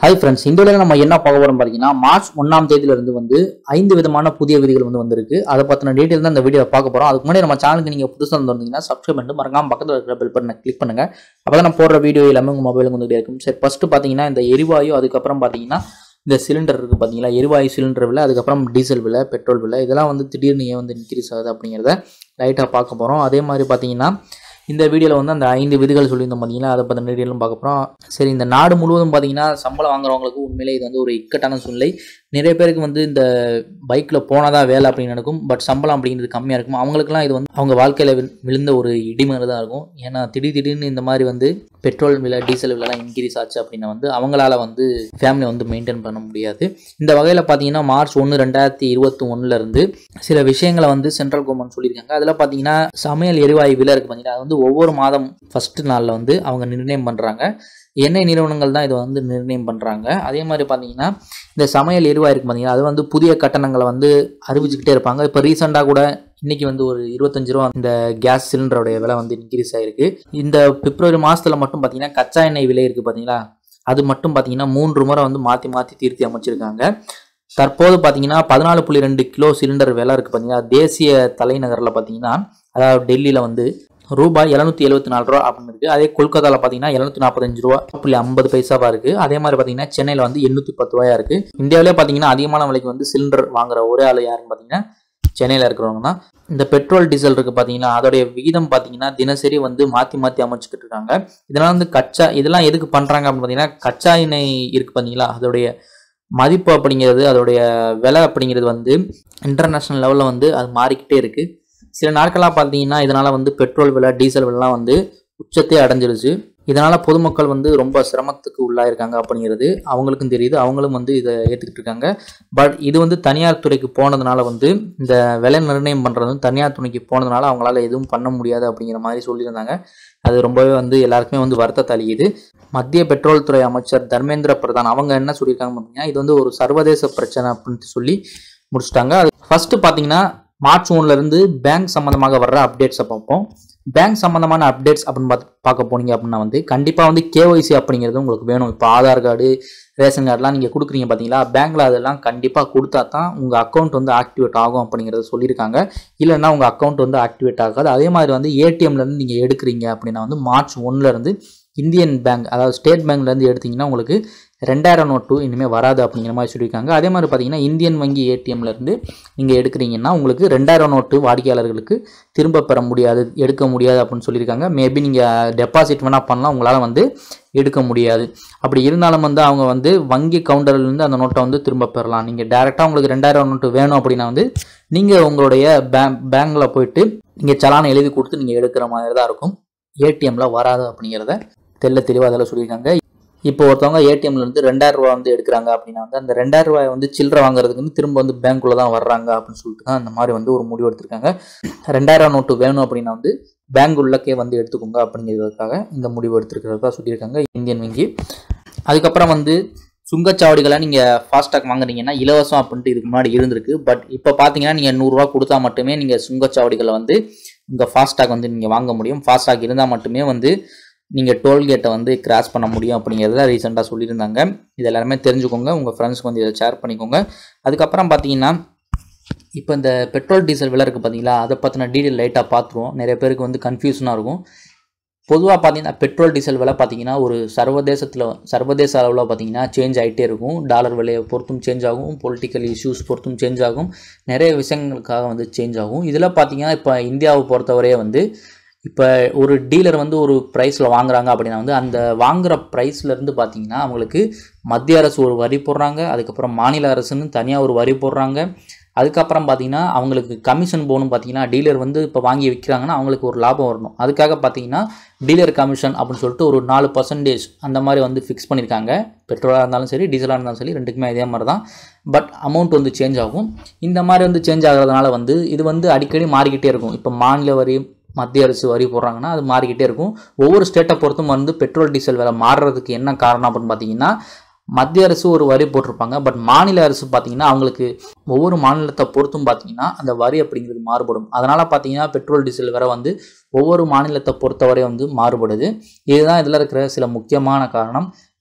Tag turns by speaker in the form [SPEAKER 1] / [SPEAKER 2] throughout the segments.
[SPEAKER 1] hi friends இந்த வேளையில நம்ம என்ன பார்க்க போறோம் பார்த்தீங்கன்னா மார்ச் ஒன்றாம் தேதியிலிருந்து வந்து ஐந்து விதமான புதிய விதிகள் வந்து வந்திருக்கு அதை பற்றின டீட்டெயில் தான் இந்த வீடியோ பார்க்க போறோம் அதுக்கு முன்னாடி நம்ம சேனலுக்கு நீங்கள் புதுசாக வந்தீங்கன்னா சப்ஸ்கிரைப் பண்ணிட்டு மறக்காம பக்கத்தில் இருக்கிற பெல் பட்டனை கிளிக் பண்ணுங்க அப்போ தான் நான் போடுற வீடியோ எல்லாமே உங்கள் மொபைலுக்கு வந்துகிட்டே இருக்கும் சரி ஃபர்ஸ்ட் பார்த்தீங்கன்னா இந்த எரிவாயு அதுக்கப்புறம் பார்த்தீங்கன்னா இந்த சிலிண்டர் இருக்குது பார்த்தீங்களா எரிவாயு சிலிண்டர் விலை அதுக்கப்புறம் டீசல் விலை பெட்ரோல் விலை இதெல்லாம் வந்து திடீர்னு ஏன் வந்து இன்க்ரீஸ் ஆகுது அப்படிங்கிறத லைட்டாக பார்க்க போகிறோம் அதே மாதிரி பார்த்தீங்கன்னா இந்த வீடியோவில் வந்து அந்த ஐந்து விதிகள் சொல்லியிருந்தோம் பார்த்தீங்கன்னா அதை பற்றின டீட்டெயிலும் பார்க்க போகிறோம் சரி இந்த நாடு முழுவதும் பார்த்தீங்கன்னா சம்பளம் வாங்குறவங்களுக்கு உண்மையிலே இது வந்து ஒரு இக்கட்டான சூழ்நிலை நிறைய பேருக்கு வந்து இந்த பைக்கில் போனால் தான் வேலை அப்படின்னு நடக்கும் பட் சம்பளம் அப்படிங்கிறது கம்மியாக இருக்கும் அவங்களுக்குலாம் இது வந்து அவங்க வாழ்க்கையில் விழுந்த ஒரு இடிமேறு தான் இருக்கும் ஏன்னா திடீர் திடீர்னு இந்த மாதிரி வந்து பெட்ரோல் விலை டீசல் விலைலாம் இன்க்ரீஸ் ஆச்சு அப்படின்னா வந்து அவங்களால வந்து ஃபேமிலி வந்து மெயின்டைன் பண்ண முடியாது இந்த வகையில் பார்த்தீங்கன்னா மார்ச் ஒன்று ரெண்டாயிரத்தி இருபத்தி ஒன்றுலேருந்து சில விஷயங்களை வந்து சென்ட்ரல் கவர்மெண்ட் சொல்லியிருக்காங்க அதில் பார்த்தீங்கன்னா சமையல் எரிவாயு விலை இருக்குது பார்த்தீங்கன்னா அது வந்து ஒவ்வொரு மாதம் ஃபஸ்ட்டு நாளில் வந்து அவங்க நிர்ணயம் பண்ணுறாங்க எண்ணெய் நிறுவனங்கள் தான் இதை வந்து நிர்ணயம் பண்ணுறாங்க அதே மாதிரி பார்த்தீங்கன்னா இந்த சமையல் எரிவாயு இருக்குது பார்த்தீங்கன்னா அது வந்து புதிய கட்டணங்களை வந்து அறிவிச்சுக்கிட்டே இருப்பாங்க இப்போ ரீசெண்டாக கூட இன்னைக்கு வந்து ஒரு இருபத்தஞ்சு ரூபா இந்த கேஸ் சிலிண்டருடைய விலை வந்து இன்க்ரீஸ் ஆயிருக்கு இந்த பிப்ரவரி மாதத்தில் மட்டும் பார்த்தீங்கன்னா கச்சா எண்ணெய் விலை இருக்குது பார்த்தீங்களா அது மட்டும் பார்த்தீங்கன்னா மூன்று முறை வந்து மாற்றி மாற்றி தீர்த்தி அமைச்சிருக்காங்க தற்போது பார்த்தீங்கன்னா பதினாலு புள்ளி ரெண்டு கிலோ சிலிண்டர் விலை இருக்குது பார்த்தீங்கன்னா தேசிய தலைநகரில் பார்த்தீங்கன்னா அதாவது டெல்லியில் வந்து ரூபாய் எழுநூத்தி எழுபத்தி நாலு ரூபா அப்படின்னு இருக்கு அதே கொல்கத்தாவில் பார்த்தீங்கன்னா எழுநூத்தி நாற்பத்தஞ்சு ரூபா புள்ளி ஐம்பது பைசாவா இருக்கு அதே மாதிரி பார்த்தீங்கன்னா சென்னையில் வந்து எண்ணூத்தி பத்து ரூபாயா இருக்கு இந்தியாவிலே பார்த்தீங்கன்னா அதிகமான விலைக்கு வந்து சிலிண்டர் வாங்குற ஒரே ஆள் யாருன்னு பார்த்தீங்கன்னா சென்னையில் இருக்கிறவங்க தான் இந்த பெட்ரோல் டீசல் இருக்கு பார்த்தீங்கன்னா அதோடைய விகிதம் பார்த்தீங்கன்னா தினசரி வந்து மாற்றி மாற்றி அமைச்சுக்கிட்டு இருக்காங்க இதெல்லாம் வந்து கச்சா இதெல்லாம் எதுக்கு பண்ணுறாங்க அப்படின்னு பார்த்தீங்கன்னா கச்சா எண்ணெய் இருக்கு பார்த்தீங்களா அதோடைய மதிப்பு அப்படிங்கிறது அதோடைய விலை அப்படிங்கிறது வந்து இன்டர்நேஷ்னல் லெவலில் வந்து அது மாறிக்கிட்டே இருக்குது சில நாட்களாக பார்த்தீங்கன்னா இதனால் வந்து பெட்ரோல் விலை டீசல் விலைலாம் வந்து உச்சத்தை அடைஞ்சிருச்சு இதனால் பொதுமக்கள் வந்து ரொம்ப சிரமத்துக்கு உள்ளாயிருக்காங்க அப்படிங்கிறது அவங்களுக்கும் தெரியுது அவங்களும் வந்து இதை ஏற்றுக்கிட்டு இருக்காங்க பட் இது வந்து தனியார் துறைக்கு போனதுனால வந்து இந்த விலை நிர்ணயம் பண்ணுறது வந்து தனியார் துறைக்கு போனதுனால அவங்களால எதுவும் பண்ண முடியாது அப்படிங்கிற மாதிரி சொல்லியிருந்தாங்க அது ரொம்பவே வந்து எல்லாருக்குமே வந்து வருத்தத்தை அளிக்குது மத்திய பெட்ரோல் துறை அமைச்சர் தர்மேந்திர பிரதான் அவங்க என்ன சொல்லியிருக்காங்க பார்த்தீங்கன்னா இது வந்து ஒரு சர்வதேச பிரச்சனை அப்படின்னு சொல்லி முடிச்சிட்டாங்க அது ஃபர்ஸ்ட் பார்த்தீங்கன்னா மார்ச் ஒன்லேருந்து பேங்க் சம்மந்தமாக வர்ற அப்டேட்ஸை பார்ப்போம் பேங்க் சம்மந்தமான அப்டேட்ஸ் அப்படின்னு பார்த்து பார்க்க போனீங்க அப்படின்னா வந்து கண்டிப்பாக வந்து கேஒய்சி அப்படிங்கிறது உங்களுக்கு வேணும் இப்போ ஆதார் கார்டு ரேஷன் கார்டெலாம் நீங்கள் கொடுக்குறீங்க பார்த்தீங்களா பேங்க்கில் அதெல்லாம் கண்டிப்பாக கொடுத்தா தான் உங்கள் அக்கௌண்ட் வந்து ஆக்டிவேட் ஆகும் அப்படிங்கிறத சொல்லியிருக்காங்க இல்லைன்னா உங்கள் அக்கௌண்ட் வந்து ஆக்டிவேட் ஆகாது அதே மாதிரி வந்து ஏடிஎம்லேருந்து நீங்கள் எடுக்கிறீங்க அப்படின்னா வந்து மார்ச் ஒன்லேருந்து இந்தியன் பேங்க் அதாவது ஸ்டேட் பேங்க்லேருந்து எடுத்தீங்கன்னா உங்களுக்கு ரெண்டாயிரம் நோட்டு இனிமேல் வராது அப்படிங்கிற மாதிரி சொல்லியிருக்காங்க அதே மாதிரி பார்த்தீங்கன்னா இந்தியன் வங்கி ஏடிஎம்லேருந்து நீங்கள் எடுக்கிறீங்கன்னா உங்களுக்கு ரெண்டாயிரம் நோட்டு வாடிக்கையாளர்களுக்கு திரும்ப பெற முடியாது எடுக்க முடியாது அப்படின்னு சொல்லியிருக்காங்க மேபி நீங்கள் டெபாசிட் வேணால் பண்ணலாம் உங்களால் வந்து எடுக்க முடியாது அப்படி இருந்தாலும் வந்து அவங்க வந்து வங்கி கவுண்டர்லேருந்து அந்த நோட்டை வந்து திரும்ப பெறலாம் நீங்கள் டேரெக்டாக உங்களுக்கு ரெண்டாயிரம் நோட்டு வேணும் அப்படின்னா வந்து நீங்கள் உங்களுடைய பேங்க் பேங்க்கில் போயிட்டு நீங்கள் சலானை எழுதி கொடுத்து நீங்கள் எடுக்கிற மாதிரி தான் இருக்கும் ஏடிஎம்மில் வராது அப்படிங்கிறத தெல்ல தெளிவாக அதில் சொல்லியிருக்காங்க இப்போ ஒருத்தவங்க ஏடிஎம்ல இருந்து ரெண்டாயிரம் ரூபா வந்து எடுக்கிறாங்க அப்படின்னா வந்து அந்த ரெண்டாயிரம் ரூபாய் வந்து சில்லறை வாங்குறதுக்கு வந்து திரும்ப வந்து பேங்க்குள்ள தான் வர்றாங்க அப்படின்னு சொல்லிட்டு தான் அந்த மாதிரி வந்து ஒரு முடிவு எடுத்திருக்காங்க ரெண்டாயிரம் நோட்டு வேணும் அப்படின்னா வந்து பேங்க் உள்ளக்கே வந்து எடுத்துக்கோங்க அப்படிங்கிறதுக்காக இந்த முடிவு எடுத்திருக்கிறதா சொல்லியிருக்காங்க இந்தியன் வங்கி அதுக்கப்புறம் வந்து சுங்கச்சாவடிகளை நீங்கள் ஃபாஸ்டாக் வாங்குறீங்கன்னா இலவசம் அப்படின்ட்டு இதுக்கு முன்னாடி இருந்திருக்கு பட் இப்போ பார்த்தீங்கன்னா நீங்கள் நூறுரூவா கொடுத்தா மட்டுமே நீங்கள் சுங்கச்சாவடிகளை வந்து உங்கள் ஃபாஸ்டாக் வந்து நீங்கள் வாங்க முடியும் ஃபாஸ்டாக் இருந்தால் மட்டுமே வந்து நீங்கள் டோல்கேட்டை வந்து கிராஸ் பண்ண முடியும் அப்படிங்கிறத ரீசெண்டாக சொல்லியிருந்தாங்க இது எல்லாருமே தெரிஞ்சுக்கோங்க உங்கள் ஃப்ரெண்ட்ஸ்க்கு வந்து இதை ஷேர் பண்ணிக்கோங்க அதுக்கப்புறம் பார்த்தீங்கன்னா இப்போ இந்த பெட்ரோல் டீசல் விலை இருக்குது பார்த்தீங்களா அதை பற்றின டீட்டெயில் லைட்டாக பார்த்துருவோம் நிறைய பேருக்கு வந்து கன்ஃபியூஷனாக இருக்கும் பொதுவாக பார்த்தீங்கன்னா பெட்ரோல் டீசல் விலை பார்த்தீங்கன்னா ஒரு சர்வதேசத்தில் சர்வதேச அளவில் பார்த்தீங்கன்னா சேஞ்ச் ஆகிட்டே இருக்கும் டாலர் விலையை பொறுத்தும் சேஞ்ச் ஆகும் பொலிட்டிக்கல் இஷ்யூஸ் பொறுத்தும் சேஞ்ச் ஆகும் நிறைய விஷயங்களுக்காக வந்து சேஞ்ச் ஆகும் இதில் பார்த்தீங்கன்னா இப்போ இந்தியாவை பொறுத்தவரையே வந்து இப்போ ஒரு டீலர் வந்து ஒரு ப்ரைஸில் வாங்குறாங்க அப்படின்னா வந்து அந்த வாங்குகிற ப்ரைஸ்லேருந்து பார்த்தீங்கன்னா அவங்களுக்கு மத்திய அரசு ஒரு வரி போடுறாங்க அதுக்கப்புறம் மாநில அரசுன்னு தனியாக ஒரு வரி போடுறாங்க அதுக்கப்புறம் பார்த்தீங்கன்னா அவங்களுக்கு கமிஷன் போகணும் பார்த்தீங்கன்னா டீலர் வந்து இப்போ வாங்கி விற்கிறாங்கன்னா அவங்களுக்கு ஒரு லாபம் வரணும் அதுக்காக பார்த்தீங்கன்னா டீலர் கமிஷன் அப்படின்னு சொல்லிட்டு ஒரு நாலு பர்சன்டேஜ் அந்த மாதிரி வந்து ஃபிக்ஸ் பண்ணியிருக்காங்க பெட்ரோலாக இருந்தாலும் சரி டீசலாக இருந்தாலும் சரி ரெண்டுக்குமே இதே மாதிரி தான் பட் அமௌண்ட் வந்து சேஞ்ச் ஆகும் இந்த மாதிரி வந்து சேஞ்ச் ஆகிறதுனால வந்து இது வந்து அடிக்கடி மாறிக்கிட்டே இருக்கும் இப்போ மாநில வரி மத்திய அரசு வரி போடுறாங்கன்னா அது மாறிக்கிட்டே இருக்கும் ஒவ்வொரு ஸ்டேட்டை பொறுத்தும் வந்து பெட்ரோல் டீசல் விலை மாறுறதுக்கு என்ன காரணம் அப்படின்னு பார்த்தீங்கன்னா மத்திய அரசு ஒரு வரி போட்டிருப்பாங்க பட் மாநில அரசு பார்த்தீங்கன்னா அவங்களுக்கு ஒவ்வொரு மாநிலத்தை பொறுத்தும் பார்த்தீங்கன்னா அந்த வரி அப்படிங்கிறது மாறுபடும் அதனால் பார்த்தீங்கன்னா பெட்ரோல் டீசல் விலை வந்து ஒவ்வொரு மாநிலத்தை பொறுத்தவரை வந்து மாறுபடுது இதுதான் இதில் இருக்கிற சில முக்கியமான காரணம்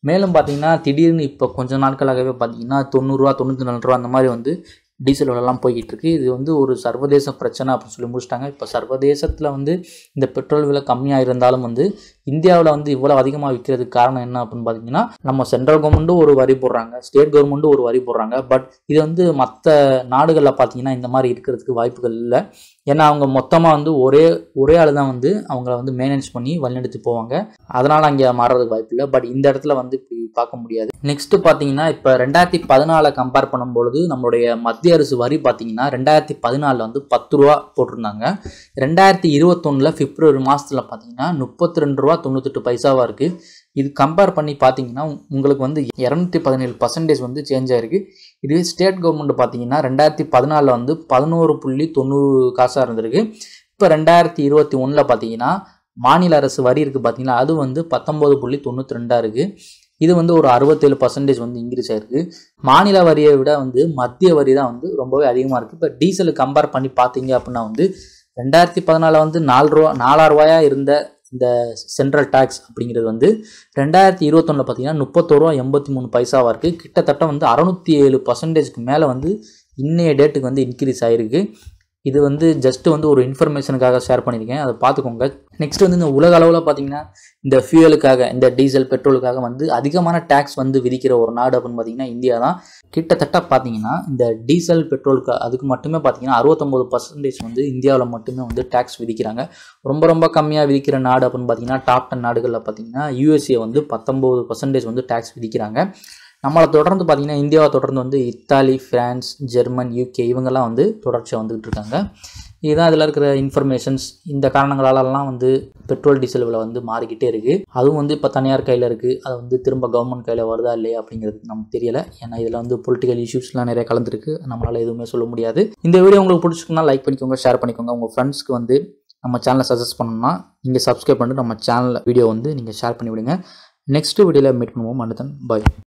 [SPEAKER 1] மேலும் பார்த்தீங்கன்னா திடீர்னு இப்போ கொஞ்ச நாட்களாகவே பார்த்தீங்கன்னா தொண்ணூறுரூவா தொண்ணூற்றி நாலு ரூபா அந்த மாதிரி வந்து டீசல் விலைலாம் போய்கிட்டு இருக்கு இது வந்து ஒரு சர்வதேச பிரச்சனை அப்படின்னு சொல்லி முடிச்சிட்டாங்க இப்போ சர்வதேசத்தில் வந்து இந்த பெட்ரோல் விலை கம்மியாக இருந்தாலும் வந்து இந்தியாவில் வந்து இவ்வளோ அதிகமாக விற்கிறதுக்கு காரணம் என்ன அப்படின்னு பார்த்தீங்கன்னா நம்ம சென்ட்ரல் கவர்மெண்ட்டும் ஒரு வரி போடுறாங்க ஸ்டேட் கவர்மெண்ட்டும் ஒரு வரி போடுறாங்க பட் இது வந்து மற்ற நாடுகளில் பார்த்தீங்கன்னா இந்த மாதிரி இருக்கிறதுக்கு வாய்ப்புகள் இல்லை ஏன்னா அவங்க மொத்தமாக வந்து ஒரே ஒரே ஆள் தான் வந்து அவங்கள வந்து மேனேஜ் பண்ணி வழிநடத்தி போவாங்க அதனால் அங்கே மாறுறதுக்கு வாய்ப்பு இல்லை பட் இந்த இடத்துல வந்து இப்படி பார்க்க முடியாது நெக்ஸ்ட் பார்த்தீங்கன்னா இப்போ ரெண்டாயிரத்தி பதினாலை கம்பேர் பண்ணும்பொழுது நம்மளுடைய மத்திய அரசு வரி பார்த்தீங்கன்னா ரெண்டாயிரத்தி பதினாலில் வந்து பத்து ரூபா போட்டிருந்தாங்க ரெண்டாயிரத்தி இருபத்தொன்னில் பிப்ரவரி மாதத்தில் பார்த்தீங்கன்னா முப்பத்தி ரெண்டு ரூபா தொண்ணூத்தெட்டு பைசாவாக இருக்குது இது கம்பேர் பண்ணி பார்த்தீங்கன்னா உங்களுக்கு வந்து இரநூத்தி பதினேழு பர்சன்டேஜ் வந்து சேஞ்ச் ஆயிருக்கு இதுவே ஸ்டேட் கவர்மெண்ட் பார்த்தீங்கன்னா ரெண்டாயிரத்தி பதினாலில் வந்து பதினோரு புள்ளி தொண்ணூறு காசாக இருந்திருக்கு இப்போ ரெண்டாயிரத்தி இருபத்தி ஒன்றில் பார்த்தீங்கன்னா மாநில அரசு வரி இருக்குது பார்த்தீங்கன்னா அது வந்து பத்தொம்போது புள்ளி தொண்ணூற்றி ரெண்டாக இருக்குது இது வந்து ஒரு அறுபத்தேழு பர்சன்டேஜ் வந்து இன்க்ரீஸ் ஆயிருக்கு மாநில வரியை விட வந்து மத்திய வரி தான் வந்து ரொம்பவே அதிகமாக இருக்குது இப்போ டீசல் கம்பேர் பண்ணி பார்த்தீங்க அப்படின்னா வந்து ரெண்டாயிரத்தி பதினாலில் வந்து நாலு ரூபா நாலாயிரம் ரூபாயா இருந்த இந்த சென்ட்ரல் டேக்ஸ் அப்படிங்கிறது வந்து ரெண்டாயிரத்தி இருபத்தொன்னில் பார்த்தீங்கன்னா முப்பத்தோரு ரூபா எண்பத்தி மூணு பைசாவாக இருக்குது கிட்டத்தட்ட வந்து அறநூற்றி ஏழு பர்சன்டேஜ்க்கு மேலே வந்து இன்னைய டேட்டுக்கு வந்து இன்க்ரீஸ் ஆகிருக்கு இது வந்து ஜஸ்ட் வந்து ஒரு இன்ஃபர்மேஷனுக்காக ஷேர் பண்ணியிருக்கேன் அதை பார்த்துக்கோங்க நெக்ஸ்ட் வந்து இந்த உலக அளவில் பார்த்தீங்கன்னா இந்த ஃபியூயலுக்காக இந்த டீசல் பெட்ரோலுக்காக வந்து அதிகமான டேக்ஸ் வந்து விதிக்கிற ஒரு நாடு அப்படின்னு பார்த்தீங்கன்னா இந்தியா தான் கிட்டத்தட்ட பார்த்தீங்கன்னா இந்த டீசல் பெட்ரோலுக்கு அதுக்கு மட்டுமே பார்த்தீங்கன்னா அறுபத்தொம்போது பர்சன்டேஜ் வந்து இந்தியாவில் மட்டுமே வந்து டேக்ஸ் விதிக்கிறாங்க ரொம்ப ரொம்ப கம்மியாக விதிக்கிற நாடு அப்படின்னு பார்த்தீங்கன்னா டாப் டென் நாடுகளில் பார்த்தீங்கன்னா யூஎஸ்ஏ வந்து பத்தொம்போது பர்சன்டேஜ் வந்து டேக்ஸ் விதிக்கிறாங்க நம்மளை தொடர்ந்து பார்த்தீங்கன்னா இந்தியாவை தொடர்ந்து வந்து இத்தாலி ஃப்ரான்ஸ் ஜெர்மன் யூகே இவங்கெல்லாம் வந்து தொடர்ச்சியாக வந்துகிட்டு இருக்காங்க இதுதான் இதில் இருக்கிற இன்ஃபர்மேஷன்ஸ் இந்த காரணங்களாலலாம் வந்து பெட்ரோல் டீசல் விலை வந்து மாறிக்கிட்டே இருக்குது அதுவும் வந்து இப்போ தனியார் கையில் இருக்குது அது வந்து திரும்ப கவர்மெண்ட் கையில் வருதா இல்லையா அப்படிங்கிறது நமக்கு தெரியல ஏன்னா இதில் வந்து பொலிட்டிக்கல் இஷ்யூஸ்லாம் நிறைய கலந்துருக்கு நம்மளால் எதுவுமே சொல்ல முடியாது இந்த வீடியோ உங்களுக்கு பிடிச்சிருக்குன்னா லைக் பண்ணிக்கோங்க ஷேர் பண்ணிக்கோங்க உங்கள் ஃப்ரெண்ட்ஸ்க்கு வந்து நம்ம சேனலை சஜஸ்ட் பண்ணணும்னா நீங்கள் சப்ஸ்கிரைப் பண்ணிட்டு நம்ம சேனல் வீடியோ வந்து நீங்கள் ஷேர் பண்ணி விடுங்க நெக்ஸ்ட் வீடியோவில் மீட் பண்ணுவோம் மனுதன் பாய்